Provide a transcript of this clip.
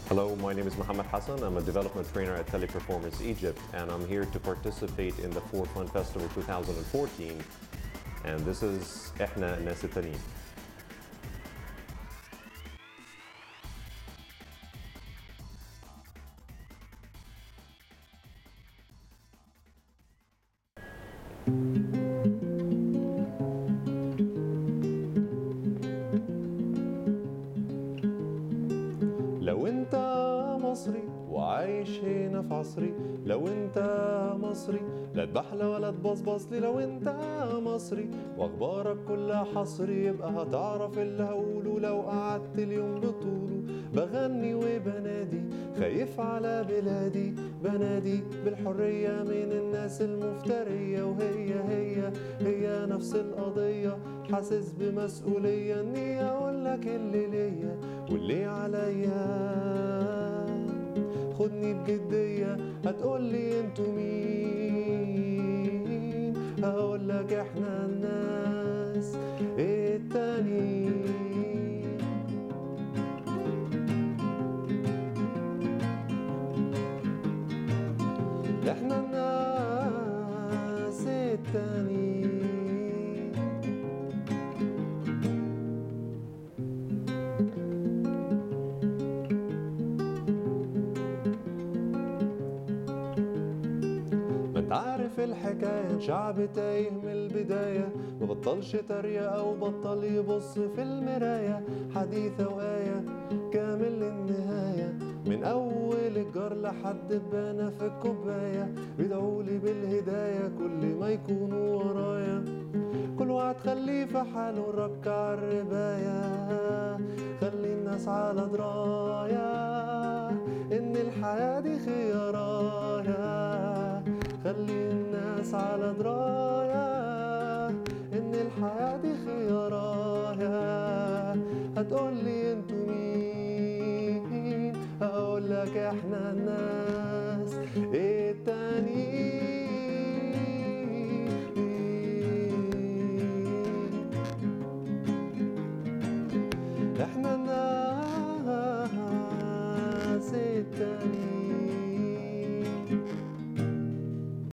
Hello, my name is Mohammed Hassan. I'm a development trainer at Teleperformance Egypt, and I'm here to participate in the For Fun Festival 2014. And this is إحنا الناس التانيين. لو انت مصري وعايش هنا في عصري لو انت مصري لا تبحلى ولا تبصبص لي لو انت مصري واخبارك كلها حصري يبقى هتعرف اللي هقوله لو قعدت اليوم بطوله بغني وبنادي خايف على بلادي بنادي بالحرية من الناس المفترية وهي هي هي نفس القضية حاسس بمسؤولية اني اقول لك اللي ليا واللي عليا خدني بجدية هتقولي انتوا مين هقول لك احنا الناس التانيين احنا الناس التانيين ما انت عارف الحكاية شعب تايه من البداية مبطلش تريقة أو بطل يبص في المراية حديثة وآية كامل للنهاية من أول الجار لحد بنا في الكوباية بيدعولي بالهداية كل ما يكونوا ورايا كل واحد خليه في حاله ركع الرباية خلي الناس على دراية إن الحياة دي خيارايا خلي الناس على دراية إن الحياة دي خيارايا هتقولي انتوا مين هقول لك احنا الناس التانيين